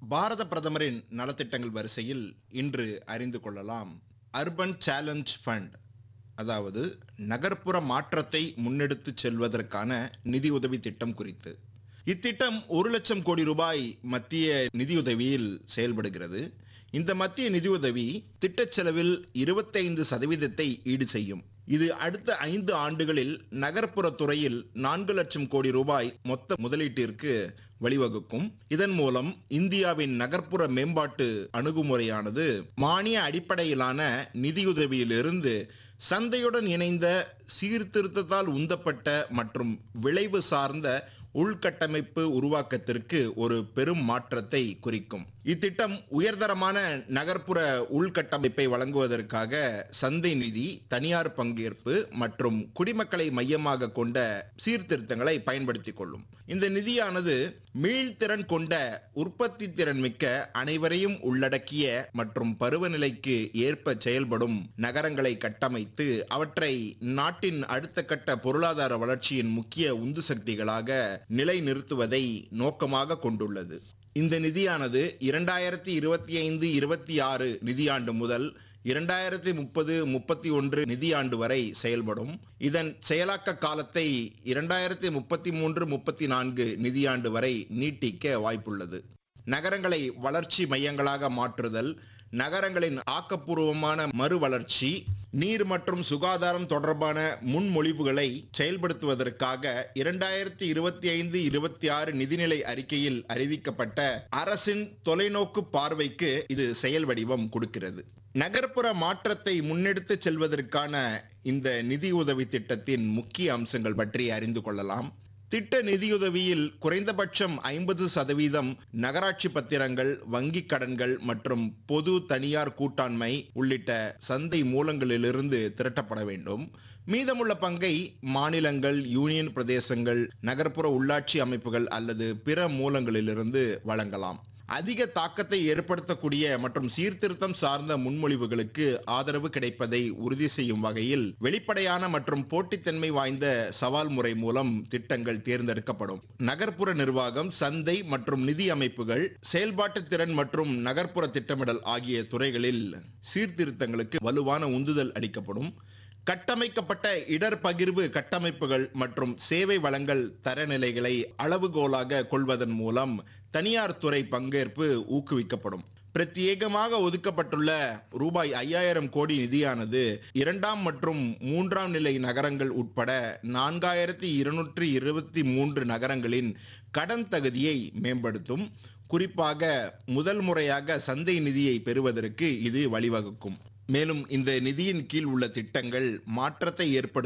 பாரத பிரதமரின் நலத்திட்டங்கள் வரிசையில் இன்று அறிந்து கொள்ளலாம் அர்பன் சேலஞ்ச் ஃபண்ட் அதாவது நகர்ப்புற மாற்றத்தை முன்னெடுத்துச் செல்வதற்கான நிதியுதவி திட்டம் குறித்து இத்திட்டம் ஒரு லட்சம் கோடி ரூபாய் மத்திய நிதியுதவியில் செயல்படுகிறது இந்த மத்திய நிதியுதவி திட்டச் செலவில் இருபத்தைந்து சதவீதத்தை ஈடு செய்யும் இது அடுத்த ஐந்து ஆண்டுகளில் நகர்ப்புற துறையில் நான்கு லட்சம் கோடி ரூபாய் மொத்த முதலீட்டிற்கு வழிவகுக்கும் இதன் மூலம் இந்தியாவின் நகர்ப்புற மேம்பாட்டு அணுகுமுறையானது மானிய அடிப்படையிலான நிதியுதவியிலிருந்து சந்தையுடன் இணைந்த சீர்திருத்தத்தால் உந்தப்பட்ட மற்றும் விளைவு சார்ந்த உள்கட்டமைப்பு உருவாக்கத்திற்கு ஒரு பெரும் மாற்றத்தை குறிக்கும் இத்திட்டம் உயர்தரமான நகர்ப்புற உள்கட்டமைப்பை வழங்குவதற்காக சந்தை நிதி தனியார் பங்கேற்பு மற்றும் குடிமக்களை மையமாக கொண்ட சீர்திருத்தங்களை பயன்படுத்திக் கொள்ளும் இந்த நிதியானது மீள்திறன் கொண்ட உற்பத்தி திறன் மிக்க அனைவரையும் உள்ளடக்கிய மற்றும் பருவநிலைக்கு ஏற்ப செயல்படும் நகரங்களை கட்டமைத்து அவற்றை நாட்டின் அடுத்த கட்ட பொருளாதார வளர்ச்சியின் முக்கிய உந்து சக்திகளாக நிலைநிறுத்துவதை நோக்கமாக கொண்டுள்ளது இந்த நிதியானது இரண்டாயிரத்தி இருபத்தி ஐந்து இருபத்தி ஆறு நிதியாண்டு முதல் இரண்டாயிரத்தி முப்பது முப்பத்தி ஒன்று நிதியாண்டு வரை செயல்படும் இதன் செயலாக்க காலத்தை இரண்டாயிரத்தி முப்பத்தி மூன்று முப்பத்தி நான்கு நிதியாண்டு வரை நீட்டிக்க வாய்ப்புள்ளது நகரங்களை வளர்ச்சி மையங்களாக மாற்றுதல் நகரங்களின் ஆக்கப்பூர்வமான மறுவளர்ச்சி நீர் மற்றும் சுகாதாரம் தொடர்பான முன்மொழிவுகளை செயல்படுத்துவதற்காக இரண்டாயிரத்தி இருபத்தி ஐந்து இருபத்தி ஆறு நிதிநிலை அறிக்கையில் அறிவிக்கப்பட்ட அரசின் தொலைநோக்கு பார்வைக்கு இது செயல் வடிவம் கொடுக்கிறது நகர்ப்புற மாற்றத்தை முன்னெடுத்துச் செல்வதற்கான இந்த நிதி உதவி திட்டத்தின் முக்கிய அம்சங்கள் பற்றி அறிந்து கொள்ளலாம் திட்ட நிதியுதவியில் குறைந்தபட்சம் ஐம்பது சதவீதம் நகராட்சி பத்திரங்கள் வங்கிக் கடன்கள் மற்றும் பொது தனியார் கூட்டாண்மை உள்ளிட்ட சந்தை மூலங்களிலிருந்து திரட்டப்பட வேண்டும் மீதமுள்ள பங்கை மாநிலங்கள் யூனியன் பிரதேசங்கள் நகர்ப்புற உள்ளாட்சி அமைப்புகள் அல்லது பிற மூலங்களிலிருந்து வழங்கலாம் அதிக தாக்கத்தை ஏற்படுத்தக்கூடிய மற்றும் சீர்திருத்தம் சார்ந்த முன்மொழிவுகளுக்கு ஆதரவு கிடைப்பதை உறுதி செய்யும் வகையில் வெளிப்படையான மற்றும் போட்டித்தன்மை வாய்ந்த சவால் முறை மூலம் திட்டங்கள் தேர்ந்தெடுக்கப்படும் நகர்ப்புற நிர்வாகம் சந்தை மற்றும் நிதி அமைப்புகள் செயல்பாட்டு திறன் மற்றும் நகர்ப்புற திட்டமிடல் ஆகிய துறைகளில் சீர்திருத்தங்களுக்கு வலுவான உந்துதல் அளிக்கப்படும் கட்டமைக்கப்பட்ட இடர் பகிர்வு கட்டமைப்புகள் மற்றும் சேவை வளங்கள் தரநிலைகளை அளவுகோலாக கொள்வதன் மூலம் தனியார் துறை பங்கேற்பு ஊக்குவிக்கப்படும் பிரத்யேகமாக ஒதுக்கப்பட்டுள்ள ரூபாய் ஐயாயிரம் கோடி நிதியானது இரண்டாம் மற்றும் மூன்றாம் நிலை நகரங்கள் உட்பட நான்காயிரத்தி இருநூற்றி இருபத்தி மூன்று நகரங்களின் கடன் தகுதியை மேம்படுத்தும் குறிப்பாக முதல் முறையாக சந்தை நிதியை பெறுவதற்கு இது வழிவகுக்கும் மேலும் இந்த நிதியின் கீழ் உள்ள திட்டங்கள் மாற்றத்தை ஏற்படுத்த